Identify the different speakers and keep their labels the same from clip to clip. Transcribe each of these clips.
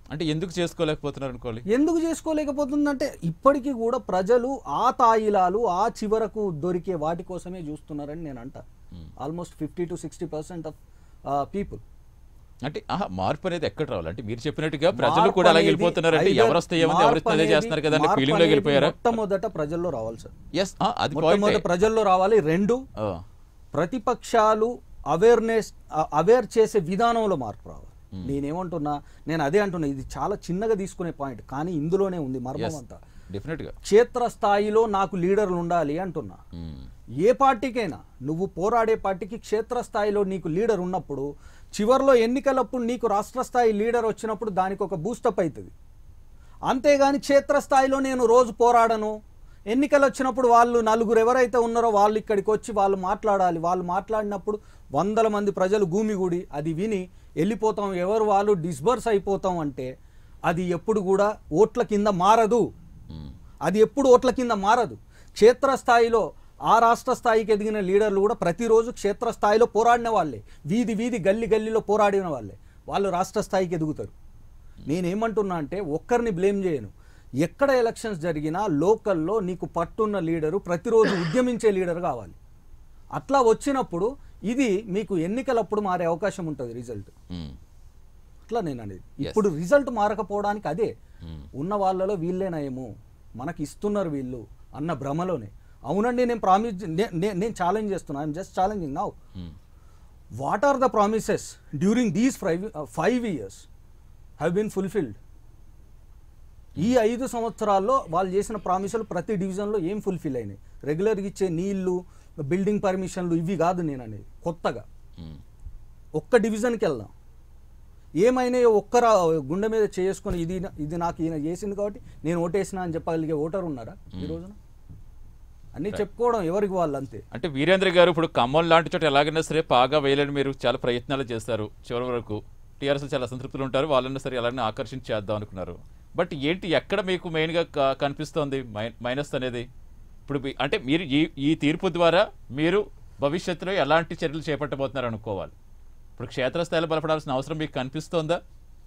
Speaker 1: అంటే ఎందుకు చేసుకోలేకపోతున్నారు అనుకోవాలి
Speaker 2: ఎందుకు చేసుకోలేకపోతుందంటే ఇప్పటికీ కూడా ప్రజలు ఆ తాయిలాలు ఆ చివరకు దొరికే వాటి కోసమే చూస్తున్నారని నేను అంట almost fifty to sixty percent of people
Speaker 1: అంటే ఆహా, మార్పు అనేది ఎక్కడ రావాలి అంటే మీరు చెప్పినట్టుగా ప్రజలు కూడా అలాగే వెళ్ళిపోతున్నారు అంటే ఎవరు వస్తే ఏముంది ఎవరు వస్తే అదే చేస్తున్నారు కదా అనే ఫీలింగ్ లోకి వెళ్ళిపోయారా
Speaker 2: మొట్టమొదట ప్రజల్లో రావాలి సార్
Speaker 1: ఎస్ అది
Speaker 2: మొట్టమొదట
Speaker 1: పాయింట్
Speaker 2: ప్రజల్లో రావాలి రెండు ప్రతిపక్షాలు అవేర్నెస్ అవేర్ చేసే విధానంలో మార్పు రావాలి నేనేమంటున్నా నేను అదే అంటున్నా ఇది చాలా చిన్నగా తీసుకునే పాయింట్ కానీ ఇందులోనే ఉంది మర్మం అంతా
Speaker 1: డెఫినెట్ గా
Speaker 2: క్షేత్రస్థాయిలో నాకు లీడర్లు ఉండాలి అంటున్నా
Speaker 1: మ్మ్.
Speaker 2: ఏ పార్టీకైనా నువ్వు పోరాడే పార్టీకి క్షేత్రస్థాయిలో నీకు లీడర్ ఉన్నప్పుడు చివరిలో ఎన్నికలప్పుడు నీకు రాష్ట్ర స్థాయి లీడర్ వచ్చినప్పుడు దానికి ఒక బూస్టప్ అవుతుంది అంతేగాని క్షేత్రస్థాయిలో నేను రోజు పోరాడను ఎన్నికలు వచ్చినప్పుడు వాళ్ళు నలుగురు ఎవరైతే ఉన్నారో వాళ్ళు ఇక్కడికి వచ్చి వాళ్ళు మాట్లాడాలి వాళ్ళు మాట్లాడినప్పుడు వందల మంది ప్రజలు గూమిగూడి అది విని వెళ్ళిపోతాం ఎవరు వాళ్ళు డిస్బర్స్ అయిపోతాం అంటే అది ఎప్పుడు కూడా ఓట్ల కింద మారదు
Speaker 1: మ్మ్.
Speaker 2: అది ఎప్పుడు ఓట్ల కింద మారదు క్షేత్రస్థాయిలో ఆ రాష్ట్ర స్థాయికి ఎదిగిన లీడర్లు కూడా ప్రతిరోజు క్షేత్రస్థాయిలో పోరాడిన వాళ్ళే వీధి వీధి గల్లి గల్లీలో పోరాడిన వాళ్ళే వాళ్ళు రాష్ట్ర స్థాయికి ఎదుగుతారు నేనేమంటున్నా అంటే ఒక్కరిని బ్లేమ్ చేయను ఎక్కడ ఎలక్షన్స్ జరిగినా లోకల్లో నీకు పట్టున్న లీడరు ప్రతిరోజు ఉద్యమించే లీడర్ కావాలి అట్లా వచ్చినప్పుడు ఇది మీకు ఎన్నికలప్పుడు మారే అవకాశం ఉంటుంది రిజల్ట్
Speaker 1: మ్మ్.
Speaker 2: అట్లా నేను అనేది ఇప్పుడు రిజల్ట్ మారకపోవడానికి అదే ఉన్న వాళ్ళలో వీళ్ళే నయము మనకి ఇస్తున్నారు వీళ్ళు అన్న భ్రమలోనే అవునండి నేను ప్రామిస్ నేను ఛాలెంజ్ చేస్తున్నా I'm just challenging now
Speaker 1: hmm.
Speaker 2: What are the promises during these five five years have been fulfilled ఈ ఐదు సంవత్సరాల్లో వాళ్ళు చేసిన ప్రామిసులు ప్రతి డివిజన్లో ఏం ఫుల్ఫిల్ అయినాయి రెగ్యులర్గా ఇచ్చే నీళ్లు బిల్డింగ్ పర్మిషన్లు ఇవి కాదు నేను అనేది కొత్తగా
Speaker 1: మ్మ్.
Speaker 2: ఒక్క డివిజన్కి వెళ్దాం ఏమైనాయో ఒక్కరా గుండె మీద చేసుకొని ఇది ఇది నాకు ఈయన చేసింది కాబట్టి నేను ఓటేసిన అని చెప్పగలిగే ఓటర్ ఉన్నారా ఈ రోజున అన్నీ చెప్పుకోవడం ఎవరికి వాళ్ళు అంతే
Speaker 1: అంటే వీరేంద్ర గారు ఇప్పుడు ఖమ్మం లాంటి చోట ఎలాగైనా సరే పాగా వేయాలని మీరు చాలా ప్రయత్నాలు చేస్తారు చివరి వరకు టీఆర్ఎస్ చాలా సంతృప్తులు ఉంటారు వాళ్ళని సరే ఎలాగైనా ఆకర్షించి చేద్దాం అనుకున్నారు బట్ ఏంటి ఎక్కడ మీకు మెయిన్గా క- కనిపిస్తోంది మై- మైనస్ అనేది ఇప్పుడు మీ- అంటే మీరు ఈ ఈ తీర్పు ద్వారా మీరు భవిష్యత్తులో ఎలాంటి చర్యలు చేపట్టబోతున్నారు అనుకోవాలి ఇప్పుడు క్షేత్రస్థాయిలో బలపడాల్సిన అవసరం మీకు కనిపిస్తోందా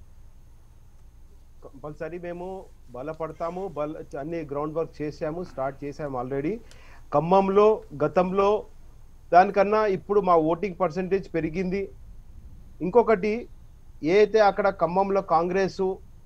Speaker 3: కంపల్సరీ మేము బలపడతాము బల అన్ని గ్రౌండ్ వర్క్ చేసాము స్టార్ట్ చేసాము ఆల్రెడీ ఖమ్మంలో గతంలో దానికన్నా ఇప్పుడు మా ఓటింగ్ పర్సంటేజ్ పెరిగింది ఇంకొకటి ఏ అయితే అక్కడ ఖమ్మంలో కాంగ్రెస్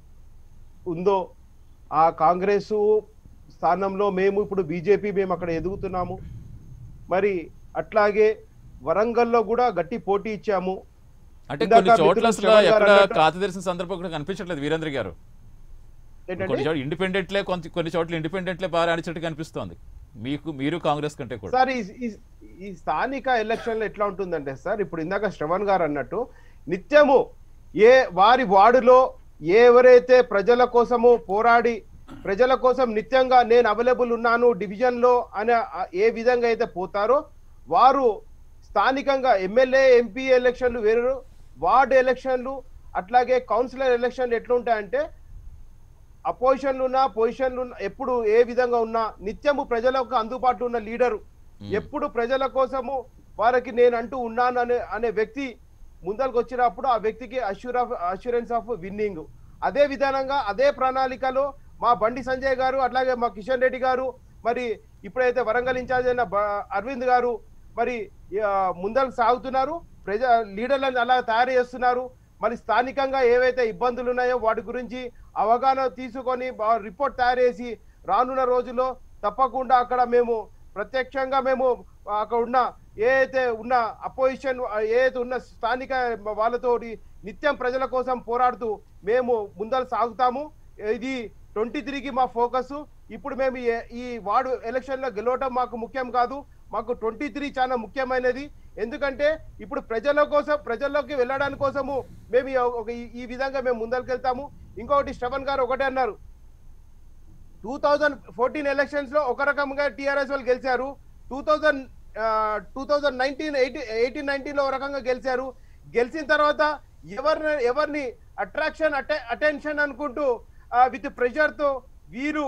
Speaker 3: ఉందో ఆ కాంగ్రెస్ స్థానంలో మేము ఇప్పుడు బీజేపీ మేము అక్కడ ఎదుగుతున్నాము మరి అట్లాగే వరంగల్లో కూడా గట్టి పోటీ ఇచ్చాము
Speaker 1: అంటే
Speaker 3: ఇందాక
Speaker 1: కొన్ని చోట్ల
Speaker 3: మిత్రులు
Speaker 1: అసలు
Speaker 3: శ్రవణ్ గారు
Speaker 1: ఎక్కడ
Speaker 3: అన్నట్టు-
Speaker 1: ఖాతా తెరిచిన సందర్భం కూడా కనిపించట్లేదు వీరేంద్ర గారు
Speaker 3: ఏంటంటే
Speaker 1: కొన్ని చోట్ల ఇండిపెండెంట్లే కొంత కొన్ని చోట్ల ఇండిపెండెంట్లే బాగా అనిచినట్టు కనిపిస్తోంది మీకు మీరు కాంగ్రెస్ కంటే కూడా
Speaker 3: సార్ ఈ- ఈ- ఈ స్థానిక ఎలక్షన్లు ఎట్లా ఉంటుందంటే సార్ ఇప్పుడు ఇందాక శ్రవణ్ గారు అన్నట్టు నిత్యము ఏ వారి వార్డులో ఎవరైతే ప్రజల కోసము పోరాడి ప్రజల కోసం నిత్యంగా నేను అవైలబుల్ ఉన్నాను డివిజన్ లో అనే ఆ- ఏ విధంగా అయితే పోతారో వారు స్థానికంగా ఎమ్మెల్యే ఎంపీ ఎలక్షన్లు వేరు వార్డు ఎలక్షన్లు అట్లాగే కౌన్సిలర్ ఎలక్షన్లు ఎట్లా ఉంటాయంటే అపోజిషన్లు ఉన్నా పొజిషన్లు ఉన్నా ఎప్పుడు ఏ విధంగా ఉన్నా నిత్యము ప్రజలకు అందుబాటులో ఉన్న లీడరు ఎప్పుడు ప్రజల కోసము వారికి నేను అంటూ ఉన్నాను అనే అనే వ్యక్తి ముందరకు వచ్చినప్పుడు ఆ వ్యక్తికి assure of assurance of winning అదే విధానంగా అదే ప్రణాళికలో మా బండి సంజయ్ గారు అట్లాగే మా కిషన్ రెడ్డి గారు మరి ఇప్పుడైతే వరంగల్ ఇన్ఛార్జ్ అయిన బ- అరవింద్ గారు మరి ఆ, ముందరకు సాగుతున్నారు ప్రజా లీడర్లను అలా తయారు చేస్తున్నారు మరి స్థానికంగా ఏవైతే ఇబ్బందులు ఉన్నాయో వాటి గురించి అవగాహన తీసుకొని బా- రిపోర్ట్ తయారు చేసి రానున్న రోజుల్లో తప్పకుండా అక్కడ మేము ప్రత్యక్షంగా మేము అక్కడ ఉన్న ఏ అయితే ఉన్న అపోజిషన్ ఏ అయితే ఉన్న స్థానిక వాళ్ళతోటి నిత్యం ప్రజల కోసం పోరాడుతూ మేము ముందర సాగుతాము ఇది ట్వంటీ త్రీకి మా ఫోకస్ ఇప్పుడు మేము ఏ- ఈ వార్డు ఎలక్షన్లో గెలవటం మాకు ముఖ్యం కాదు మాకు ట్వంటీ త్రీ చాలా ముఖ్యమైనది ఎందుకంటే ఇప్పుడు ప్రజల కోసం ప్రజల్లోకి వెళ్ళడానికి కోసము మేము ఈ- ఒక ఈ- ఈ విధంగా మేము ముందరికెళ్తాము ఇంకొకటి శ్రవణ్ గారు ఒకటే అన్నారు టూ థౌజండ్ ఫోర్టీన్ ఎలక్షన్స్ లో ఒక రకంగా టిఆర్ఎస్ వాళ్ళు గెలిచారు two thousand two thousand nineteen eighty eighteen nineteen లో ఒక రకంగా గెలిచారు గెలిచిన తర్వాత ఎవరిని ఎవరిని అట్రాక్షన్ అటెన్షన్ అనుకుంటూ విత్ ప్రెషర్ తో వీరు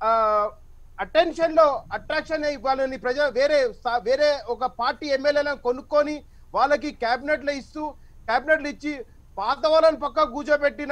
Speaker 3: అటెన్షన్ లో అట్రాక్షన్ అయ్యి వాళ్ళని ప్రజ వేరే సా- వేరే ఒక పార్టీ ఎమ్మెల్యేలను కొనుక్కొని వాళ్ళకి క్యాబినెట్లు ఇస్తూ క్యాబినెట్లు ఇచ్చి పాత వాళ్ళని పక్క కూర్చోబెట్టిన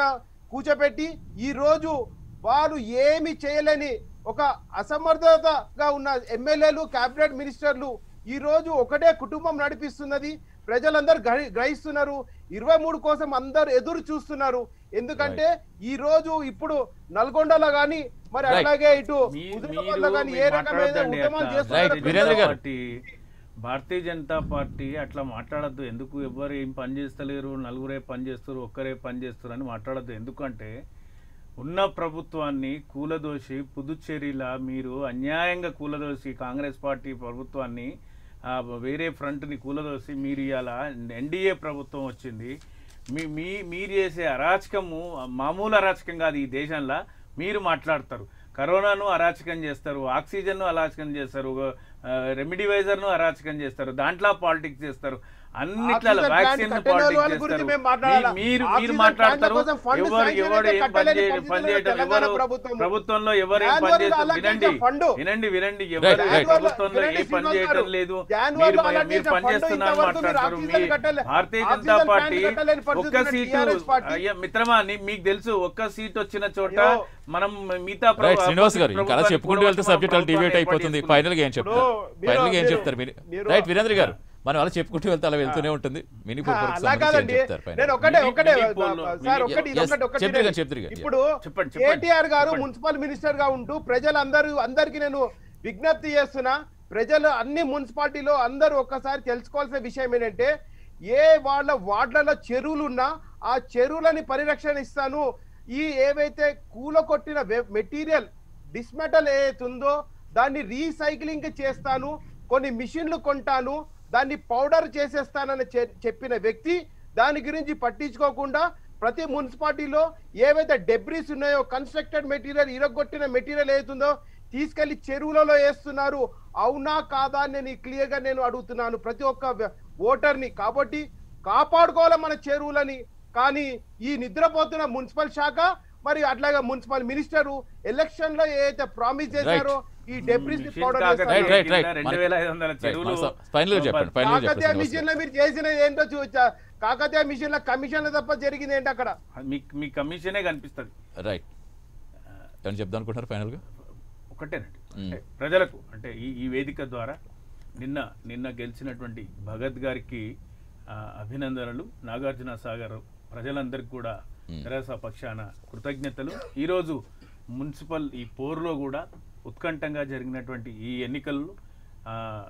Speaker 3: కూర్చోబెట్టి ఈ రోజు వారు ఏమి చేయలేని ఒక అసమర్థతగా ఉన్న ఎమ్మెల్యేలు కేబినెట్ మినిస్టర్లు ఈ రోజు ఒకటే కుటుంబం నడిపిస్తున్నది ప్రజలందరూ గ్రహి- గ్రహిస్తున్నారు ఇరవై మూడు కోసం అందరు ఎదురు చూస్తున్నారు ఎందుకంటే ఈ రోజు ఇప్పుడు నల్గొండలో గాని మరి
Speaker 1: Right.
Speaker 3: అలాగే ఇటు
Speaker 4: మీ-
Speaker 3: హుజరాబాద్లో
Speaker 4: మీరు
Speaker 3: గాని ఏ
Speaker 4: మీరు
Speaker 3: రకమైన
Speaker 4: మాట్లాడొద్దండి
Speaker 3: ఉద్యమాలు
Speaker 4: అట్లా.
Speaker 3: చేస్తున్నారో
Speaker 1: Right.
Speaker 4: భారతీయ
Speaker 1: వీరేంద్ర
Speaker 4: జనతా
Speaker 1: గారు.
Speaker 4: పార్టీ భారతీయ జనతా పార్టీ అట్లా మాట్లాడద్దు ఎందుకు ఎవరు ఏం పని చేస్తలేరు నలుగురే పని చేస్తారు ఒక్కరే పని చేస్తారు అని మాట్లాడద్దు ఎందుకంటే ఉన్న ప్రభుత్వాన్ని కూలదోసి పుదుచ్చేరిలా మీరు అన్యాయంగా కూలదోసి కాంగ్రెస్ పార్టీ ప్రభుత్వాన్ని ఆ, వేరే ఫ్రంట్ని కూలదోసి మీరు ఇవాళ ఎన్డీఏ ప్రభుత్వం వచ్చింది మీ మీ మీరు చేసే అరాచకము మామూలు అరాచకం కాదు ఈ దేశంలో మీరు మాట్లాడతారు కరోనాను అరాచకం చేస్తారు ఆక్సిజన్ను అరాచకం చేస్తారు రెమిడివైజర్ను అరాచకం చేస్తారు దాంట్లో పాలిటిక్స్ చేస్తారు అన్నిట్ల
Speaker 3: ఆక్సిజన్
Speaker 4: వ్యాక్సిన్
Speaker 3: ప్లాంట్ కట్టెల వాళ్ళ
Speaker 4: పాలిటిక్స్
Speaker 3: గురించి
Speaker 4: చేస్తారు
Speaker 3: మేము మాట్లాడాలా?
Speaker 4: మీ- మీరు మీరు
Speaker 3: ఆక్సిజన్
Speaker 4: మాట్లాడతారు
Speaker 3: ప్లాంట్ల కోసం ఫండ్
Speaker 4: ఎవరు
Speaker 3: శాంక్షన్
Speaker 4: ఎవరు
Speaker 3: అయితే
Speaker 4: ఏం పని
Speaker 3: కట్టలేని
Speaker 4: చేయ-
Speaker 3: పరిస్థితుల్లో
Speaker 4: పని చేయటం
Speaker 3: తెలంగాణ
Speaker 4: ఎవరు
Speaker 3: ప్రభుత్వం.
Speaker 4: ప్రభుత్వంలో ఎవరు ఏం పని
Speaker 3: జాన్వరిలో
Speaker 4: చేస్తారు
Speaker 3: అలాగే
Speaker 4: వినండి
Speaker 3: ఫండ్.
Speaker 4: వినండి వినండి
Speaker 1: Right,
Speaker 4: ఎవరు
Speaker 1: right.
Speaker 4: ప్రభుత్వంలో
Speaker 3: వినండి
Speaker 4: ఏ పని
Speaker 3: శ్రీనివాస్
Speaker 4: చేయటం
Speaker 3: గారు.
Speaker 4: లేదు
Speaker 3: జాన్వరిలో
Speaker 4: మీరు
Speaker 3: అలాగే
Speaker 4: మీరు పని
Speaker 3: ఫండ్
Speaker 4: చేస్తున్నారు
Speaker 3: ఇంతవరకు మీరు
Speaker 4: మాట్లాడతారు మీ
Speaker 3: ఆక్సిజన్ కట్టలే-
Speaker 4: Bharatiya Janata
Speaker 3: oxygen
Speaker 4: party
Speaker 3: plant కట్టలేని
Speaker 4: ఒక్క
Speaker 3: పరిస్థితుల్లో
Speaker 4: సీటు
Speaker 3: TRS పార్టీ.
Speaker 4: అయ్యా మిత్రమా నీ- మీకు తెలుసు ఒక్క సీట్ వచ్చిన చోట
Speaker 3: అయ్యో.
Speaker 4: మనం మిగతా
Speaker 1: రైట్
Speaker 4: ప్రభు-
Speaker 1: శ్రీనివాస్ గారు ఇంకా అలా
Speaker 4: ప్రభుత్వాన్ని
Speaker 1: చెప్పుకుంటూ వెళ్తే
Speaker 4: కూడగొట్టి
Speaker 1: సబ్జెక్ట్ అలా డివేట్
Speaker 4: ప్రభుత్వాన్ని
Speaker 1: అయిపోతుంది
Speaker 4: ఏర్పాటు
Speaker 1: ఫైనల్ గా ఏం చెప్తారు
Speaker 3: ఇప్పుడు
Speaker 1: ఫైనల్ గా ఏం
Speaker 3: మీరు-
Speaker 1: చెప్తారు మీరు
Speaker 3: మీరు-
Speaker 1: రైట్ వీరేంద్ర గారు మనం అలా చెప్పుకుంటూ వెళ్తే అలా వెళ్తూనే ఉంటుంది మినిపూర్
Speaker 3: ఆ, అలా కాదండి
Speaker 1: చెప్తారు final
Speaker 3: నేను
Speaker 1: గా.
Speaker 3: ఒకటే
Speaker 4: మినీ-
Speaker 3: ఒకటే
Speaker 4: మినీ పోల్ లో-
Speaker 3: సార్
Speaker 4: మినీ-
Speaker 3: ఒకటి ఇది
Speaker 1: Yes,
Speaker 3: ఒకటి ఒకటి
Speaker 1: చెప్తురు గారు,
Speaker 3: నేను-
Speaker 1: చెప్తురు గారు.
Speaker 3: ఇప్పుడు
Speaker 4: చెప్పండి, చెప్పండి.
Speaker 3: కేటీఆర్ గారు
Speaker 4: చెప్పండి.
Speaker 3: మున్సిపల్ మినిస్టర్ గా ఉంటూ ప్రజలందరూ అందరికి నేను విజ్ఞప్తి చేస్తున్నా ప్రజలు అన్ని మున్సిపాలిటీలో అందరూ ఒక్కసారి తెలుసుకోవాల్సిన విషయం ఏంటంటే ఏ వాళ్ళ వార్డులలో చెరువులు ఉన్నా ఆ చెరువులని పరిరక్షణ ఇస్తాను ఈ ఏవైతే కూల కొట్టిన మెటీరియల్ డిస్మెటల్ ఏదైతే ఉందో దాన్ని రీసైక్లింగ్ చేస్తాను కొన్ని మిషన్లు కొంటాను దాన్ని పౌడర్ చేసేస్తానని చె- చెప్పిన వ్యక్తి దాని గురించి పట్టించుకోకుండా ప్రతి మున్సిపాలిటీలో ఏవైతే డెబ్రీస్ ఉన్నాయో కన్స్ట్రక్టెడ్ మెటీరియల్ ఇరగొట్టిన మెటీరియల్ ఏతుందో తీసుకెళ్లి చెరువులలో వేస్తున్నారు అవునా కాదా అని నేను క్లియర్ గా నేను అడుగుతున్నాను ప్రతి ఒక్క ఓటర్ని కాబట్టి కాపాడుకోవాలి మన చెరువులని కానీ ఈ నిద్రపోతున్న మున్సిపల్ శాఖ మరి అట్లాగే మున్సిపల్ మినిస్టర్ ఎలక్షన్ లో ఏదైతే ప్రామిస్ చేశారో ఈ డెబ్రీస్ ని
Speaker 4: mission
Speaker 3: powder
Speaker 4: Kakatiya
Speaker 1: Right, right, right.
Speaker 4: కింద రెండు వేల ఐదు వందల
Speaker 1: Right,
Speaker 4: చెరువులు
Speaker 1: మన స- final గా చెప్పండి final గా
Speaker 3: కాకతీయ
Speaker 1: చెప్పండి
Speaker 3: మిషన్ లో మీరు చేసిన ఏంటో చూచా కాకతీయ మిషన్ లో కమిషన్లు తప్ప జరిగింది ఏంటి అక్కడ
Speaker 4: మీ మీ కమిషనే కనిపిస్తుంది
Speaker 1: రైట్ ఏమని చెప్దాం అనుకుంటున్నారు ఫైనల్ గా
Speaker 4: ఒకటేనండి
Speaker 1: మ్మ్.
Speaker 4: అంటే ప్రజలకు అంటే ఈ ఈ వేదిక ద్వారా నిన్న నిన్న గెలిచినటువంటి భగత్ గారికి ఆ, అభినందనలు నాగార్జున సాగర్ ప్రజలందరికీ కూడా
Speaker 1: మ్మ్.
Speaker 4: తెరాస పక్షాన కృతజ్ఞతలు ఈరోజు మున్సిపల్ ఈ పోరులో కూడా ఉత్కంఠంగా జరిగినటువంటి ఈ ఎన్నికల్లో ఆ,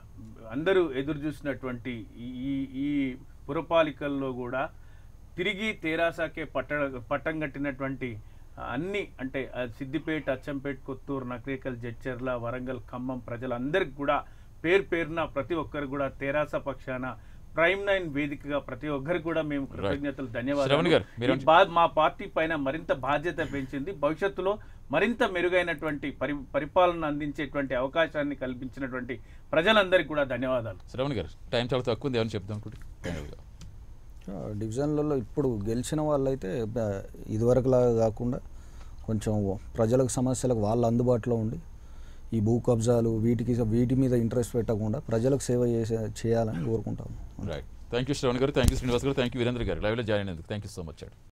Speaker 4: అందరూ ఎదురు చూసినటువంటి ఈ ఈ- ఈ పురపాలికల్లో కూడా తిరిగి తెరాసాకే పట్ట పట్టం కట్టినటువంటి అన్ని అంటే ఆ సిద్దిపేట అచ్చంపేట కొత్తూరు నకరేకల్ జడ్చర్ల వరంగల్ ఖమ్మం ప్రజలందరికీ కూడా పేరు పేరున ప్రతి ఒక్కరు కూడా తెరాస పక్షాన ప్రైమ్ నైన్ వేదికగా ప్రతి ఒక్కరికి కూడా మేము కృతజ్ఞతలు
Speaker 1: శ్రవణ్ గారు, మీరు
Speaker 4: ధన్యవాదాలు ఈ బా- మా పార్టీ పైన మరింత బాధ్యత పెంచింది భవిష్యత్తులో మరింత మెరుగైనటువంటి పరి పరిపాలన అందించేటువంటి అవకాశాన్ని కల్పించినటువంటి ప్రజలందరికీ కూడా ధన్యవాదాలు
Speaker 1: శ్రవణ్ గారు టైం చాలా తక్కువ ఉంది ఏమని చెప్దాం అనుకుంటే ఫైనల్ గా
Speaker 2: ఆ, డివిజన్లలో ఇప్పుడు గెలిచిన వాళ్ళైతే బ- ఇదివరకులాగా కాకుండా కొంచెం ప్రజలకు సమస్యలకు వాళ్ళు అందుబాటులో ఉండి ఈ భూ కబ్జాలు వీటికి వీటి మీద ఇంట్రెస్ట్ పెట్టకుండా ప్రజలకు సేవ చేసే చేయాలని కోరుకుంటాము
Speaker 1: right thank you Shravan garu thank you Srinivas గారు థ్యాంక్ యూ వీరేంద్ర గారు లైవ్లో జాయిన్ అయినందుకు థ్యాంక్ యూ సో మచ్